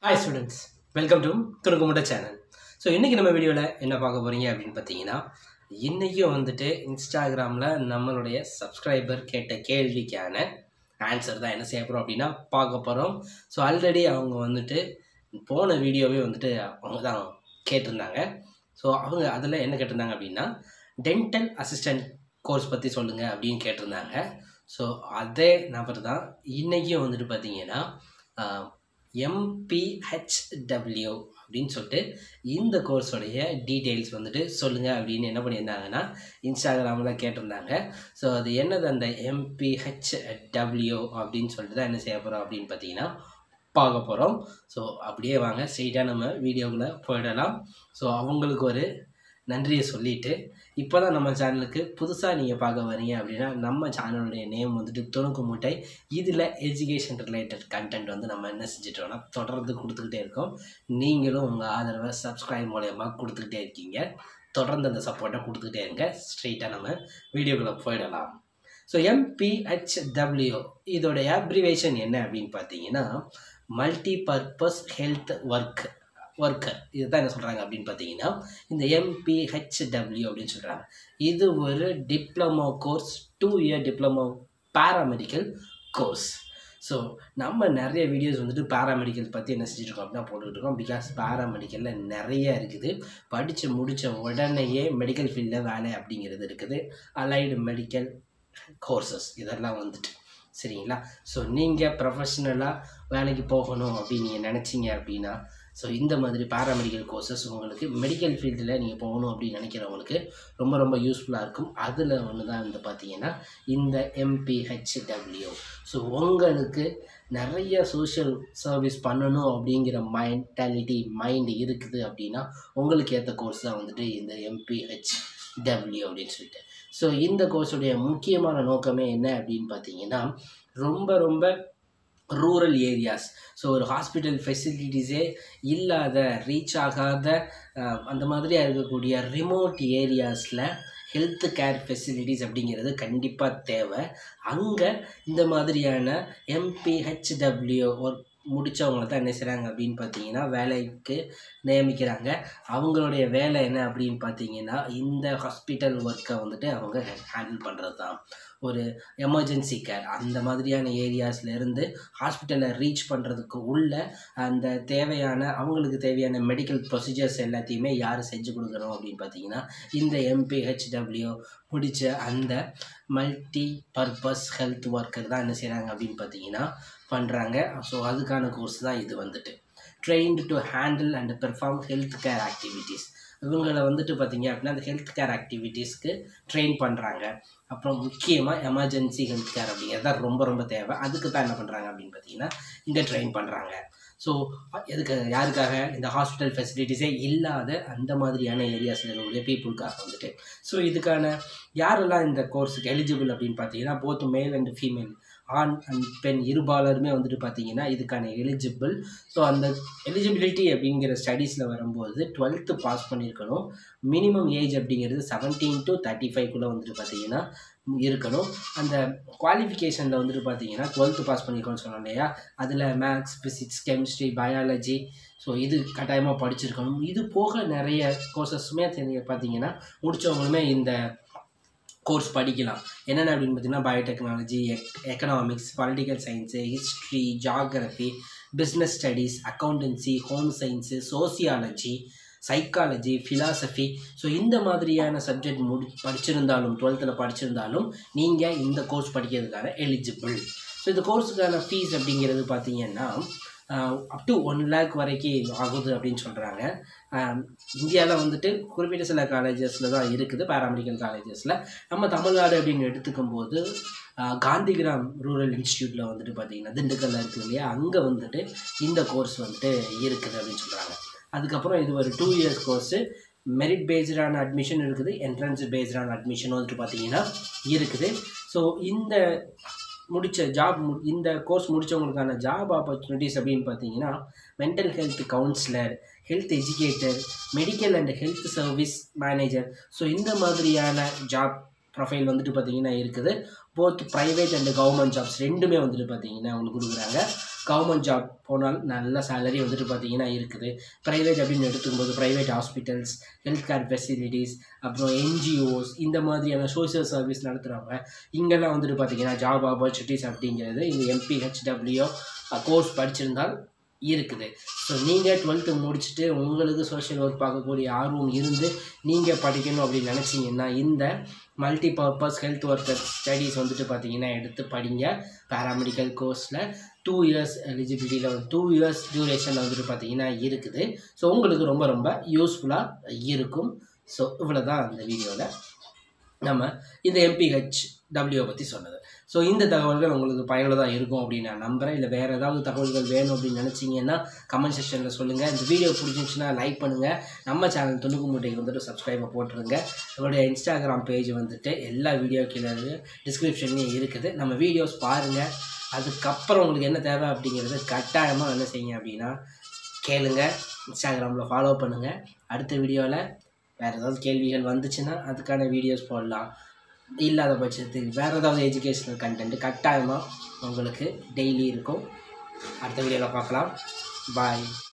hi students welcome to துணுக்குமுட்ட channel so இன்றைக்கி நம்ம வீடியோவில் என்ன பார்க்க போகிறீங்க அப்படின்னு பார்த்தீங்கன்னா இன்றைக்கும் வந்துட்டு இன்ஸ்டாகிராமில் நம்மளுடைய சப்ஸ்கிரைபர் கேட்ட கேள்விக்கான ஆன்சர் தான் என்ன செய்ய போகிறோம் அப்படின்னா பார்க்க போகிறோம் ஸோ ஆல்ரெடி அவங்க வந்துட்டு போன வீடியோவே வந்துட்டு அவங்க தான் கேட்டிருந்தாங்க ஸோ அவங்க அதில் என்ன கேட்டிருந்தாங்க அப்படின்னா டென்டல் அசிஸ்டன்ட் கோர்ஸ் பற்றி சொல்லுங்கள் அப்படின்னு கேட்டிருந்தாங்க ஸோ அதே நபர் தான் இன்றைக்கும் வந்துட்டு பார்த்தீங்கன்னா எம்பிஹெச்டபிள்யூ அப்படின்னு சொல்லிட்டு இந்த கோர்ஸோடைய டீட்டெயில்ஸ் வந்துட்டு சொல்லுங்கள் அப்படின்னு என்ன பண்ணியிருந்தாங்கன்னா இன்ஸ்டாகிராமில் கேட்டிருந்தாங்க ஸோ அது என்னது அந்த எம்பிஹெச்டபிள்யூ அப்படின்னு சொல்லிட்டு தான் என்ன செய்ய போகிறோம் அப்படின்னு பார்த்தீங்கன்னா பார்க்க போகிறோம் ஸோ அப்படியே வாங்க ஸ்ட்ரெயிட்டாக நம்ம வீடியோக்குள்ளே போயிடலாம் ஸோ அவங்களுக்கு ஒரு நன்றியை சொல்லிவிட்டு இப்போ தான் நம்ம சேனலுக்கு புதுசாக நீங்கள் பார்க்க வரீங்க அப்படின்னா நம்ம சேனலுடைய நேம் வந்துட்டு துணுக்கு மூட்டை இதில் எஜுகேஷன் ரிலேட்டட் கண்டென்ட் வந்து நம்ம என்ன செஞ்சிட்டோம்னா தொடர்ந்து கொடுத்துக்கிட்டே இருக்கோம் நீங்களும் உங்கள் ஆதரவை சப்ஸ்கிரைப் மூலயமா கொடுத்துக்கிட்டே இருக்கீங்க தொடர்ந்து அந்த சப்போர்ட்டை கொடுத்துக்கிட்டே இருங்க ஸ்ட்ரெயிட்டாக நம்ம வீடியோக்குள்ளே போயிடலாம் ஸோ எம்பிஹெச்டபிள்யூ இதோடைய அப்ரிவேஷன் என்ன அப்படின்னு பார்த்தீங்கன்னா multi purpose health work worker இதுதான் என்ன சொல்கிறாங்க அப்படின்னு பார்த்தீங்கன்னா இந்த எம்பிஹெச்டபிள்யூ அப்படின்னு சொல்கிறாங்க இது ஒரு diploma course two year diploma paramedical course so நம்ம நிறைய வீடியோஸ் வந்துட்டு பேராமெடிக்கல் பற்றி என்ன செஞ்சுருக்கோம் அப்படின்னா போட்டுக்கிட்டு இருக்கோம் பிகாஸ் பேராமெடிக்கலில் நிறைய இருக்குது படித்து முடித்த உடனேயே மெடிக்கல் ஃபீல்டில் வேலை அப்படிங்கிறது இருக்குது அலைடு மெடிக்கல் கோர்சஸ் இதெல்லாம் வந்துட்டு சரிங்களா ஸோ நீங்கள் ப்ரொஃபஷ்னலாக வேலைக்கு போகணும் அப்படின்னு நீங்கள் நினச்சிங்க அப்படின்னா ஸோ இந்த மாதிரி பேராமெடிக்கல் கோர்சஸ் உங்களுக்கு மெடிக்கல் ஃபீல்டில் நீங்கள் போகணும் அப்படின்னு நினைக்கிறவங்களுக்கு ரொம்ப ரொம்ப யூஸ்ஃபுல்லாக இருக்கும் அதில் ஒன்று தான் வந்து பார்த்தீங்கன்னா இந்த எம்பிஹெச்டபிள்யூ ஸோ உங்களுக்கு நிறைய சோஷியல் சர்வீஸ் பண்ணணும் அப்படிங்கிற மைண்டாலிட்டி மைண்ட் இருக்குது அப்படின்னா உங்களுக்கு ஏற்ற கோர்ஸ் தான் வந்துட்டு இந்த எம்பிஹெச் டபிள்யூ அப்படின்னு சொல்லிட்டு ஸோ இந்த கோர்ஸுடைய முக்கியமான நோக்கமே என்ன அப்படின்னு பார்த்தீங்கன்னா ரொம்ப ரொம்ப ரூரல் ஏரியாஸ் ஸோ ஒரு ஹாஸ்பிட்டல் ஃபெசிலிட்டிஸே இல்லாத ரீச் ஆகாத அந்த மாதிரியாக இருக்கக்கூடிய ரிமோட் ஏரியாஸில் ஹெல்த் கேர் ஃபெசிலிட்டிஸ் அப்படிங்கிறது கண்டிப்பாக தேவை அங்கே இந்த மாதிரியான எம்பிஹெச்டபிள்யூ ஒர்க் முடித்தவங்கள தான் என்ன செய்கிறாங்க அப்படின்னு பார்த்தீங்கன்னா வேலைக்கு நியமிக்கிறாங்க அவங்களுடைய வேலை என்ன அப்படின்னு பார்த்தீங்கன்னா இந்த ஹாஸ்பிட்டல் ஒர்க்கை வந்துட்டு அவங்க ஹேண்டில் பண்ணுறது தான் ஒரு எமர்ஜென்சி கேர் அந்த மாதிரியான ஏரியாஸ்லேருந்து ஹாஸ்பிட்டலை ரீச் பண்ணுறதுக்கு உள்ள அந்த தேவையான அவங்களுக்கு தேவையான மெடிக்கல் ப்ரொசீஜர்ஸ் எல்லாத்தையுமே யார் செஞ்சு கொடுக்குறோம் அப்படின்னு பார்த்தீங்கன்னா இந்த எம்பிஹெச்டபிள்யூ முடித்த அந்த மல்டி பர்பஸ் ஹெல்த் ஒர்க்கர் தான் என்ன செய்கிறாங்க அப்படின்னு பார்த்தீங்கன்னா பண்ணுறாங்க ஸோ அதுக்கான கோர்ஸ் தான் இது வந்துட்டு trained to handle and perform health care activities இவங்களை வந்துட்டு பார்த்தீங்க அப்படின்னா அந்த ஹெல்த் கேர் ஆக்டிவிட்டீஸ்க்கு ட்ரெயின் பண்ணுறாங்க அப்புறம் முக்கியமாக எமர்ஜென்சி ஹெல்த் கேர் அப்படிங்கிறது தான் ரொம்ப ரொம்ப தேவை அதுக்கு தான் என்ன பண்ணுறாங்க அப்படின்னு பார்த்தீங்கன்னா இங்கே ட்ரெயின் பண்ணுறாங்க ஸோ எதுக்கு யாருக்காக இந்த ஹாஸ்பிட்டல் ஃபெசிலிட்டிஸே இல்லாத அந்த மாதிரியான ஏரியாஸில் இருக்கக்கூடிய பீப்புளுக்காக வந்துட்டு ஸோ இதுக்கான யாரெல்லாம் இந்த கோர்ஸுக்கு எலிஜிபிள் அப்படின்னு பார்த்தீங்கன்னா போத் மேல் அண்ட் ஃபீமேல் ஆண் அண்ட் பெண் இருபாலருமே வந்துட்டு பார்த்தீங்கன்னா இதுக்கான எலிஜிபிள் ஸோ அந்த எலிஜிபிலிட்டி அப்படிங்கிற ஸ்டடீஸில் வரும்போது டுவெல்த்து பாஸ் பண்ணியிருக்கணும் மினிமம் ஏஜ் அப்படிங்கிறது செவன்டீன் டு தேர்ட்டி ஃபைவ்க்குள்ளே வந்துட்டு பார்த்தீங்கன்னா இருக்கணும் அந்த குவாலிஃபிகேஷனில் வந்துட்டு பார்த்தீங்கன்னா டுவெல்த்து பாஸ் பண்ணியிருக்கோம்னு சொன்னோம் இல்லையா அதில் maths physics chemistry biology so இது கட்டாயமாக படிச்சிருக்கணும் இது போக நிறைய கோர்சஸுமே தெரிய பார்த்தீங்கன்னா முடித்தவங்களுமே இந்த கோர்ஸ் படிக்கலாம் என்னென்ன அப்படின்னு பார்த்தீங்கன்னா பயோடெக்னாலஜி எக் economics political science history geography business studies accountancy home science sociology psychology philosophy so இந்த மாதிரியான சப்ஜெக்ட் முடி படிச்சிருந்தாலும் டுவெல்த்தில் படிச்சிருந்தாலும் நீங்கள் இந்த கோர்ஸ் படிக்கிறதுக்கான எலிஜிபிள் ஸோ இந்த கோர்ஸுக்கான ஃபீஸ் அப்படிங்கிறது பார்த்தீங்கன்னா அப் டு ஒன் லேக் வரைக்கும் ஆகுது அப்படின்னு சொல்கிறாங்க இந்தியாவில் வந்துட்டு குறிப்பிட்ட சில காலேஜஸில் தான் இருக்குது பேராமெடிக்கல் காலேஜஸில் நம்ம தமிழ்நாடு அப்படின்னு எடுத்துக்கும் போது காந்திகிராம் ரூரல் இன்ஸ்டியூட்டில் வந்துட்டு பார்த்திங்கன்னா திண்டுக்கல்ல இருக்குது இல்லையா அங்கே வந்துட்டு இந்த கோர்ஸ் வந்துட்டு இருக்குது அப்படின்னு சொல்கிறாங்க அதுக்கப்புறம் இது ஒரு டூ இயர்ஸ் கோர்ஸு மெரிட் பேஸ்டான அட்மிஷன் இருக்குது என்ட்ரன்ஸ் பேஸ்டான அட்மிஷன் வந்துட்டு பார்த்தீங்கன்னா இருக்குது ஸோ இந்த முடித்த ஜாப் இந்த கோர்ஸ் முடித்தவங்களுக்கான ஜாப் ஆப்பர்ச்சுனிட்டிஸ் அப்படின்னு பார்த்தீங்கன்னா mental health counsellor health educator medical and health service manager so இந்த மாதிரியான ஜாப் ப்ரொஃபைல் வந்துட்டு பார்த்தீங்கன்னா இருக்குது both private and government jobs ரெண்டுமே வந்துட்டு பார்த்தீங்கன்னா அவங்களுக்கு கொடுக்குறாங்க கவர்மெண்ட் ஜாப் போனால் நல்ல சேலரி வந்துட்டு பார்த்தீங்கன்னா இருக்குது ப்ரைவேட் அப்படின்னு எடுத்துக்கும்போது private hospitals health care facilities அப்புறம் என்ஜிஓஸ் இந்த மாதிரியான சோஷியல் சர்வீஸ் நடத்துகிறவங்க இங்கெல்லாம் வந்துட்டு பார்த்தீங்கன்னா ஜாப் ஆப்பர்ச்சுனிட்டிஸ் அப்படிங்கிறது இந்த எம்பிஹெச்டபிள்யூ கோர்ஸ் படிச்சிருந்தால் இருக்குது ஸோ நீங்கள் டுவெல்த்து முடிச்சுட்டு உங்களுக்கு சோஷியல் ஒர்க் பார்க்கக்கூடிய ஆர்வம் இருந்து நீங்கள் படிக்கணும் அப்படின்னு நினச்சிங்கன்னா இந்த multi purpose health worker studies வந்துட்டு பார்த்தீங்கன்னா எடுத்து படிங்க பேராமெடிக்கல் கோர்ஸில் டூ இயர்ஸ் எலிஜிபிலிட்டியில் வந்து டூ இயர்ஸ் டியூரேஷனில் வந்துட்டு பார்த்தீங்கன்னா இருக்குது ஸோ உங்களுக்கு ரொம்ப ரொம்ப யூஸ்ஃபுல்லாக இருக்கும் ஸோ இவ்வளோ தான் அந்த வீடியோவில் நம்ம இந்த எம்பிஹெச் டபிள்யூ பற்றி சொன்னது ஸோ இந்த தகவல்கள் உங்களுக்கு பயனுள்ளதாக இருக்கும் அப்படின்னு நான் நம்புகிறேன் இல்லை வேறு ஏதாவது தகவல்கள் வேணும் அப்படின்னு நினச்சிங்கன்னா கமெண்ட் செக்ஷனில் சொல்லுங்கள் இந்த வீடியோ பிடிச்சிருந்துச்சுன்னா லைக் பண்ணுங்கள் நம்ம சேனல் துணுக்கு மூட்டைக்கு வந்துட்டு சப்ஸ்கிரைபை போட்டுருங்க நம்மளுடைய இன்ஸ்டாகிராம் பேஜ் வந்துட்டு எல்லா வீடியோ கீழே டிஸ்கிரிப்ஷன்லேயும் இருக்குது நம்ம வீடியோஸ் பாருங்கள் அதுக்கப்புறம் உங்களுக்கு என்ன தேவை அப்படிங்கிறது கட்டாயமாக என்ன செய்யுங்க அப்படின்னா கேளுங்க இன்ஸ்டாகிராமில் ஃபாலோ பண்ணுங்கள் அடுத்த வீடியோவில் வேறு ஏதாவது கேள்விகள் வந்துச்சுன்னா அதுக்கான வீடியோஸ் போடலாம் இல்லாத பட்சத்துக்கு வேறு ஏதாவது எஜுகேஷ்னல் கண்டென்ட் கட்டாயமாக உங்களுக்கு டெய்லி இருக்கும் அடுத்த வீடியோவில் பார்க்கலாம் பாய்